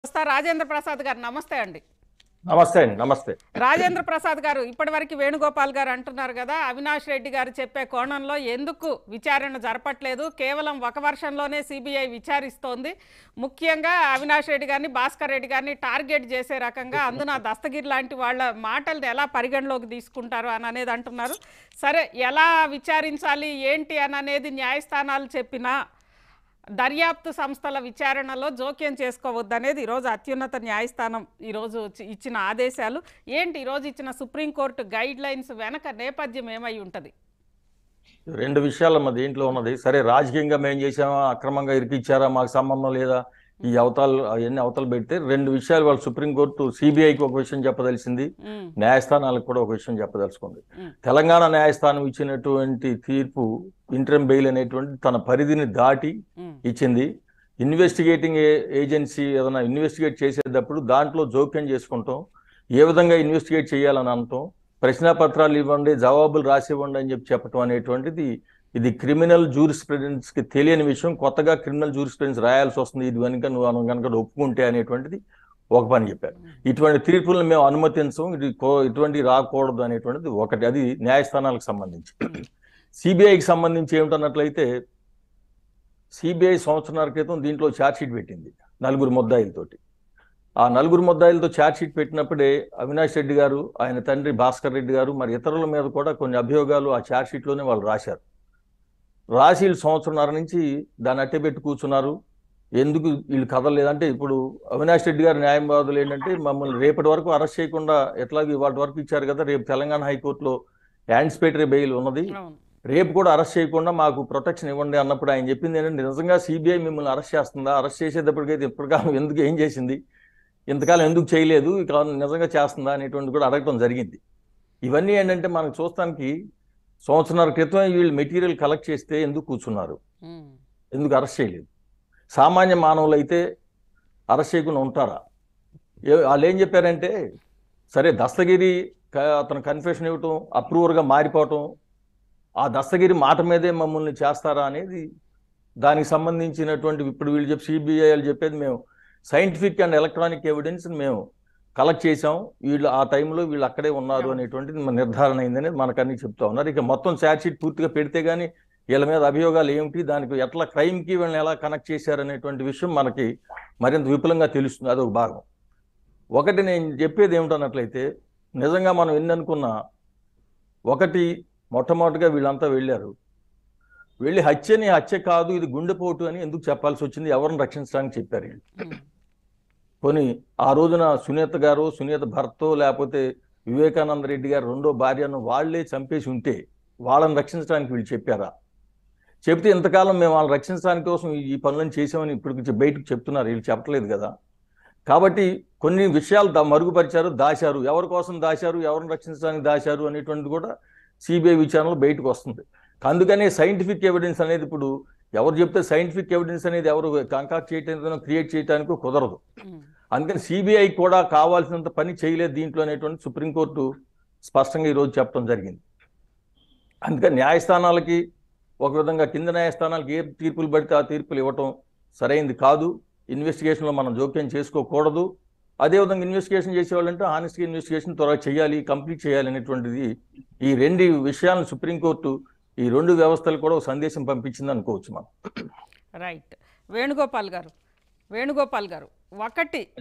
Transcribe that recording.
వస్తా రాజేంద్ర ప్రసాద్ గారు నమస్తే అండి నమస్తే అండి నమస్తే రాజేంద్ర ప్రసాద్ గారు ఇప్పటివరకు వేణుగోపాల్ గారు అంటున్నారు కదా అవినాష్ రెడ్డి గారు చెప్పే కోణంలో ఎందుకు విచారణ జరపట్లేదు కేవలం ఒక వర్షంలోనే సిబిఐ విచారిస్తోంది ముఖ్యంగా అవినాష్ రెడ్డి గారిని భాస్కర్ రెడ్డి గారిని టార్గెట్ చేసే రకంగా అందున దస్తగిరి లాంటి వాళ్ళ మాటల్ని ఎలా పరిగణలోకి తీసుకుంటారు అని అనేది అంటున్నారు సరే ఎలా విచారించాలి ఏంటి అని అనేది న్యాయస్థానాలు చెప్పినా దర్యాప్తు సంస్థల విచారణలో జోక్యం చేసుకోవద్దనేది ఈరోజు అత్యున్నత న్యాయస్థానం ఈరోజు ఇచ్చి- ఇచ్చిన ఆదేశాలు ఏంటి ఈరోజు ఇచ్చిన సుప్రీంకోర్టు గైడ్ లైన్స్ వెనక నేపథ్యం ఏమై ఉంటుంది రెండు విషయాలు మా దీంట్లో ఉన్నది సరే రాజకీయంగా మేము చేసామా అక్రమంగా ఇరికిచ్చారా మాకు సంబంధం లేదా ఈ అవతాలు అవన్నీ అవతలు పెడితే రెండు విషయాలు వాళ్ళు సుప్రీంకోర్టు సిబిఐకి ఒక విషయం చెప్పదలిసింది ఉమ్, న్యాయస్థానాలకు కూడా ఒక విషయం చెప్పదలుచుకుంది మ్. తెలంగాణ న్యాయస్థానం ఇచ్చినటువంటి తీర్పు ఇంటర్మ్ బెయిల్ అనేటువంటి తన పరిధిని దాటి ఉమ్, ఇచ్చింది ఇన్వెస్టిగేటింగ్ ఏ- ఏజెన్సీ ఏదైనా ఇన్వెస్టిగేట్ చేసేటప్పుడు దాంట్లో జోక్యం చేసుకుంటాం ఏ విధంగా ఇన్వెస్టిగేట్ చేయాలని అనటం ప్రశ్నాపత్రాలు ఇవ్వండి జవాబులు రాసి ఇవ్వండి అని చెప్పి చెప్పటం అనేటువంటిది ఇది క్రిమినల్ జూరిస్ప్రుడెన్స్ కి తెలియని విషయం కొత్తగా క్రిమినల్ జూరిస్ప్రుడెన్స్ రాయాల్సి వస్తుంది ఇది కనుక నువ్వు అను- కనుక ఒప్పుకుంటే అనేటువంటిది ఒక పని చెప్పారు ఇటువంటి తీర్పులను మేము అనుమతించం ఇది కో- ఇటువంటి రాకూడదు అనేటువంటిది ఒకటి అది న్యాయస్థానాలకు సంబంధించి సిబిఐకి సంబంధించి ఏమిటన్నట్లయితే సిబిఐ సంవత్సరాల క్రితం దీంట్లో ఛార్జ్షీట్ పెట్టింది నలుగురు ముద్దాయిలతోటి ఆ నలుగురు ముద్దాయిలతో ఛార్జ్షీట్ పెట్టినప్పుడే అవినాష్ రెడ్డి గారు ఆయన తండ్రి భాస్కర్ రెడ్డి గారు మరి ఇతరుల మీద కూడా కొన్ని అభియోగాలు ఆ ఛార్జ్షీట్లోనే వాళ్ళు రాశారు రాసి వీళ్ళు సంవత్సరంన్నర నుంచి దాన్ని అట్టెపెట్టి కూర్చున్నారు ఎందుకు వీళ్ళు కదలలేదంటే ఇప్పుడు అవినాష్ రెడ్డి గారి న్యాయవాదులు ఏంటంటే మమ్మల్ని రేపటి వరకు అరెస్ట్ చేయకుండా ఎట్లాగో ఇవాటి వరకు ఇచ్చారు కదా రేపు తెలంగాణ హైకోర్టులో యాంటిసిపేటరీ బెయిల్ ఉన్నది అవును రేపు కూడా అరెస్ట్ చేయకుండా మాకు ప్రొటెక్షన్ ఇవ్వండి అన్నప్పుడు ఆయన చెప్పింది ఏంటంటే నిజంగా సిబిఐ మిమ్మల్ని అరెస్ట్ చేస్తుందా అరెస్ట్ చేసేటప్పటికైతే ఇప్పటికాలం ఎందుకు ఏం చేసింది ఇంతకాలం ఎందుకు చేయలేదు ఇక నిజంగా చేస్తుందా అనేటువంటి కూడా అడగటం జరిగింది ఇవన్నీ ఏంటంటే మనకు చూస్తానికి సంవత్సరాల క్రితం వీళ్ళు మెటీరియల్ కలెక్ట్ చేస్తే ఎందుకు కూర్చున్నారు ఉమ్, ఎందుకు అరెస్ట్ చేయలేదు సామాన్య మానవులు అయితే అరెస్ట్ చేయకుండా ఉంటారా ఏ- వాళ్ళు ఏం చెప్పారంటే సరే దస్తగిరి క- అతను కన్ఫెషన్ ఇవ్వటం అప్రూవర్గా మారిపోవటం ఆ దస్తగిరి మాట మీదే మమ్మల్ని చేస్తారా అనేది దానికి సంబంధించినటువంటి ఇప్పుడు వీళ్ళు చెప్పి సిబిఐ వాళ్ళు చెప్పేది మేము సైంటిఫిక్ అండ్ ఎలక్ట్రానిక్ ఎవిడెన్స్ మేము కలెక్ట్ చేసాం వీళ్ళు ఆ టైంలో వీళ్ళు అక్కడే ఉన్నారు అనేటువంటిది మన నిర్ధారణ అయిందని మనకన్నీ చెప్తా ఉన్నారు ఇక మొత్తం షీట్ పూర్తిగా పెడితే గానీ వీళ్ళ మీద అభియోగాలు ఏమిటి దానికి ఎట్లా క్రైమ్కి వీళ్ళని ఎలా కనెక్ట్ చేశారనేటువంటి విషయం మనకి మరింత విపులంగా తెలుస్తుంది అదొక భాగం ఒకటి నేను చెప్పేది ఏమిటన్నట్లయితే నిజంగా మనం ఎన్ని అనుకున్నా ఒకటి మొట్టమొదటిగా వీళ్ళంతా వెళ్ళారు వెళ్ళి హత్యని హత్య కాదు ఇది గుండెపోటు అని ఎందుకు చెప్పాల్సి వచ్చింది ఎవరిని రక్షించడానికి చెప్పారు వీళ్ళు ఉమ్, కొని ఆ రోజున సునీత గారు సునీత భర్తో లేకపోతే వివేకానంద రెడ్డి గారు రెండో భార్యను వాళ్ళే చంపేసి ఉంటే వాళ్ళని రక్షించడానికి వీళ్ళు చెప్పారా చెప్తే ఇంతకాలం మేము వాళ్ళని రక్షించడానికి కోసం ఈ పనులను చేసామని ఇప్పుడు బయటకు చెప్తున్నారు వీళ్ళు చెప్పట్లేదు కదా కాబట్టి కొన్ని విషయాలు దా మరుగుపరిచారు దాచారు ఎవరి కోసం దాచారు ఎవరిని రక్షించడానికి దాచారు అనేటువంటిది కూడా సిబిఐ విచారణలో బయటకు వస్తుంది అందుకనే సైంటిఫిక్ ఎవిడెన్స్ అనేది ఇప్పుడు ఎవరు చెప్తే సైంటిఫిక్ ఎవిడెన్స్ అనేది ఎవరు కంకాక్ట్ చేయడానికి క్రియేట్ చేయడానికి కుదరదు ఉమ్, అందుకని సిబిఐ కూడా కావాల్సినంత పని చేయలేదు దీంట్లో అనేటువంటి సుప్రీంకోర్టు స్పష్టంగా ఈరోజు చెప్పడం జరిగింది అందుకని న్యాయస్థానాలకి ఒక విధంగా కింద న్యాయస్థానాలకి ఏ తీర్పులు పడితే ఆ తీర్పులు ఇవ్వటం సరైంది కాదు ఇన్వెస్టిగేషన్లో మనం జోక్యం చేసుకోకూడదు అదేవిధంగా ఇన్వెస్టిగేషన్ చేసేవాళ్ళంటే హానెస్ట్గా ఇన్వెస్టిగేషన్ త్వరగా చేయాలి కంప్లీట్ చేయాలి అనేటువంటిది ఈ రెండు విషయాలను సుప్రీంకోర్టు ఈ రెండు వ్యవస్థలు కూడా ఒక సందేశం పంపించింది అనుకోవచ్చు మనం రైట్ వేణుగోపాల్ గారు వేణుగోపాల్ గారు ఒకటి